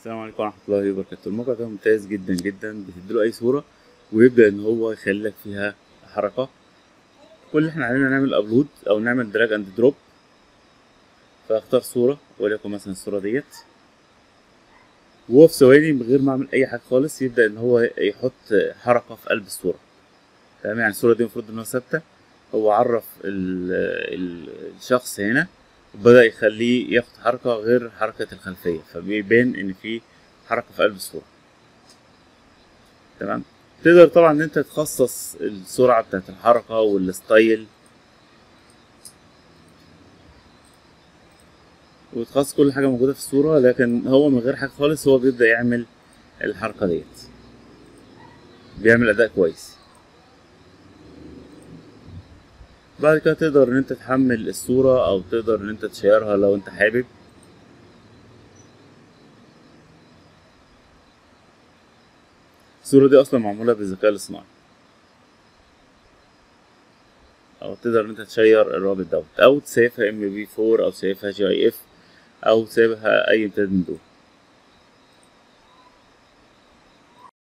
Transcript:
السلام عليكم ورحمة الله وبركاته الموقع ده ممتاز جدا جدا بتديله أي صورة ويبدأ إن هو يخلي لك فيها حركة كل اللي احنا علينا نعمل أبلود أو نعمل دراج أند دروب فاختار صورة وليكن مثلا الصورة ديت وهو في ثواني من غير ما أعمل أي حاجة خالص يبدأ إن هو يحط حركة في قلب الصورة تمام يعني الصورة دي المفروض إنها ثابتة هو عرف ال ال الشخص هنا وبدأ يخليه ياخد حركة غير حركة الخلفية فبيبان إن في حركة في قلب الصورة تمام تقدر طبعا إن أنت تخصص السرعة بتاعت الحركة والستايل وتخصص كل حاجة موجودة في الصورة لكن هو من غير حاجة خالص هو بيبدأ يعمل الحركة ديت بيعمل أداء كويس بعد كده تقدر ان انت تحمل الصورة او تقدر ان انت تشيرها لو انت حابب الصورة دي اصلا معمولة بالذكاء الاصطناعي او تقدر ان انت تشير الرابط دوت او تسيفها ام بي 4 او تسيفها جي اي اف او تسيبها اي امتداد من دول